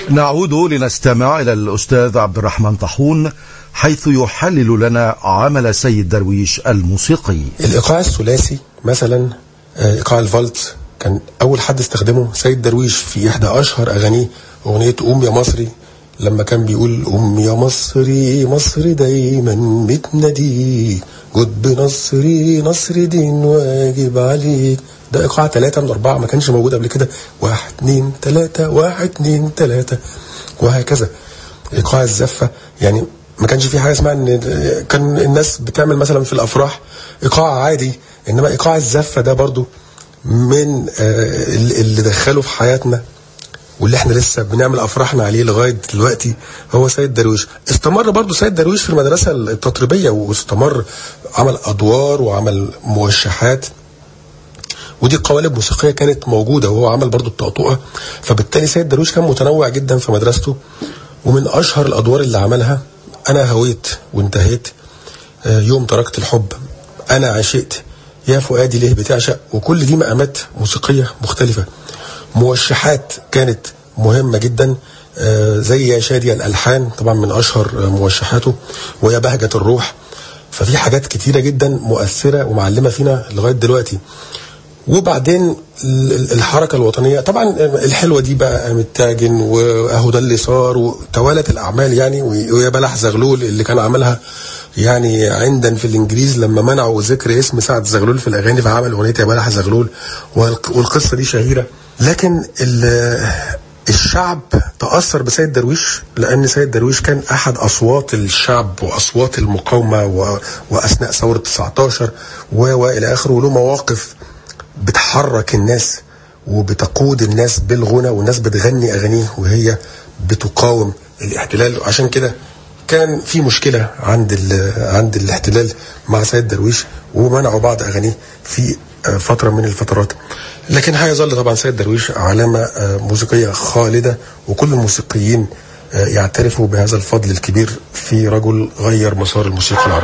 نعود لنستمع إلى الأستاذ عبد الرحمن طاحون حيث يحلل لنا عمل سيد درويش الموسيقي الايقاع الثلاثي مثلا آه، ايقاع الفالتس كان اول حد استخدمه سيد درويش في احدى اشهر اغانيه اغنيه قوم يا مصري لما كان بيقول قوم يا مصري مصر دايما بتناديك جد بنصري نصر دين واجب عليك ده ايقاع ثلاثة من أربعة ما كانش موجود قبل كده واحد اتنين تلاتة واحد اتنين تلاتة وهكذا ايقاع الزفة يعني ما كانش في حاجه اسمها ان كان الناس بتعمل مثلا في الافراح ايقاع عادي انما ايقاع الزفه ده برضو من آه، اللي اللي دخله في حياتنا واللي احنا لسه بنعمل افراحنا عليه لغايه دلوقتي هو سيد درويش استمر برضو سيد درويش في المدرسه التطريبيه واستمر عمل ادوار وعمل موشحات ودي قوالب موسيقيه كانت موجوده وهو عمل برضو الطقطقه فبالتالي سيد درويش كان متنوع جدا في مدرسته ومن اشهر الادوار اللي عملها انا هويت وانتهيت آه، يوم تركت الحب انا عشقت يا فؤادي ليه بتعشق وكل دي مقامات موسيقيه مختلفه موشحات كانت مهمه جدا آه، زي يا شادي الالحان طبعا من اشهر آه، موشحاته ويا بهجه الروح ففي حاجات كتيره جدا مؤثره ومعلمه فينا لغايه دلوقتي وبعدين ال- ال- الحركه الوطنيه طبعا الحلوه دي بقى متاجن واهو ده اللي صار وتوالت الاعمال يعني ويا بلح زغلول اللي كان عملها يعني عندن في الانجليز لما منعوا ذكر اسم سعد زغلول في الاغاني فعمل اغنيه يا بلح زغلول والق- والقصه دي شهيره لكن ال- الشعب تأثر بسيد درويش لأن سيد درويش كان أحد أصوات الشعب وأصوات المقاومة و... وأثناء ثورة 19 و... وإلى آخره وله مواقف بتحرك الناس وبتقود الناس بالغنى والناس بتغني اغانيه وهي بتقاوم الاحتلال عشان كده كان في مشكله عند ال- عند الاحتلال مع سيد درويش ومنعوا بعض اغانيه في آه، فتره من الفترات لكن هيظل طبعا سيد درويش علامه آه، موسيقيه خالده وكل الموسيقيين آه، يعترفوا بهذا الفضل الكبير في رجل غير مسار الموسيقى العربيه